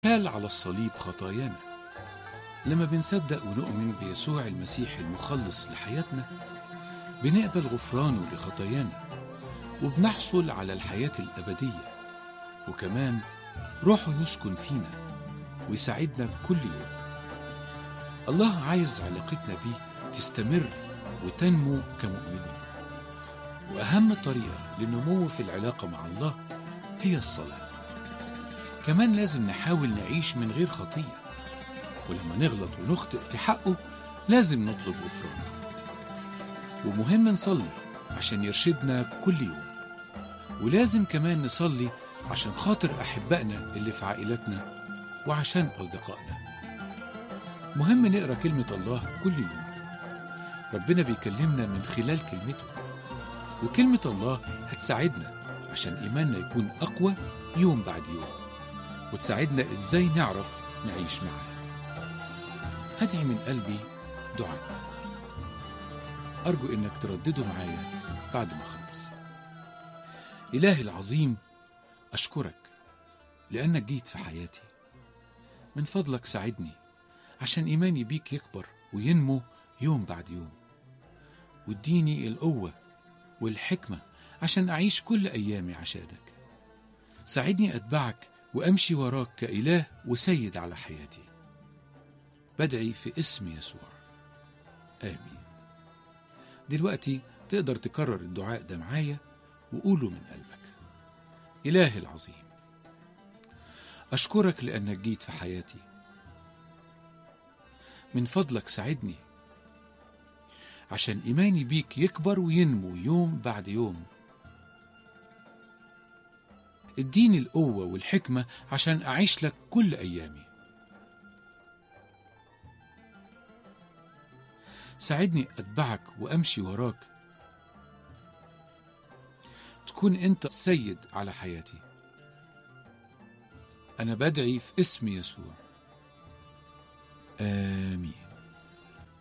شال على الصليب خطايانا لما بنصدق ونؤمن بيسوع المسيح المخلص لحياتنا بنقبل غفرانه لخطايانا وبنحصل على الحياة الأبدية وكمان روحه يسكن فينا ويساعدنا كل يوم الله عايز علاقتنا بيه تستمر وتنمو كمؤمنين وأهم طريقة للنمو في العلاقة مع الله هي الصلاة كمان لازم نحاول نعيش من غير خطية ولما نغلط ونخطئ في حقه لازم نطلب غفرانه ومهم نصلي عشان يرشدنا كل يوم ولازم كمان نصلي عشان خاطر أحبائنا اللي في عائلتنا وعشان أصدقائنا مهم نقرأ كلمة الله كل يوم ربنا بيكلمنا من خلال كلمته وكلمة الله هتساعدنا عشان إيماننا يكون أقوى يوم بعد يوم وتساعدنا إزاي نعرف نعيش معاه هدعي من قلبي دعاء أرجو إنك تردده معايا بعد ما أخلص إلهي العظيم أشكرك لأنك جيت في حياتي من فضلك ساعدني عشان إيماني بيك يكبر وينمو يوم بعد يوم واديني القوة والحكمة عشان أعيش كل أيامي عشانك ساعدني أتبعك وأمشي وراك كإله وسيد على حياتي بدعي في اسم يسوع آمين دلوقتي تقدر تكرر الدعاء ده معايا وقوله من قلبك إلهي العظيم أشكرك لأنك جيت في حياتي من فضلك ساعدني عشان إيماني بيك يكبر وينمو يوم بعد يوم اديني القوة والحكمة عشان أعيش لك كل أيامي ساعدني أتبعك وأمشي وراك تكون أنت السيد على حياتي أنا بدعي في اسم يسوع آمين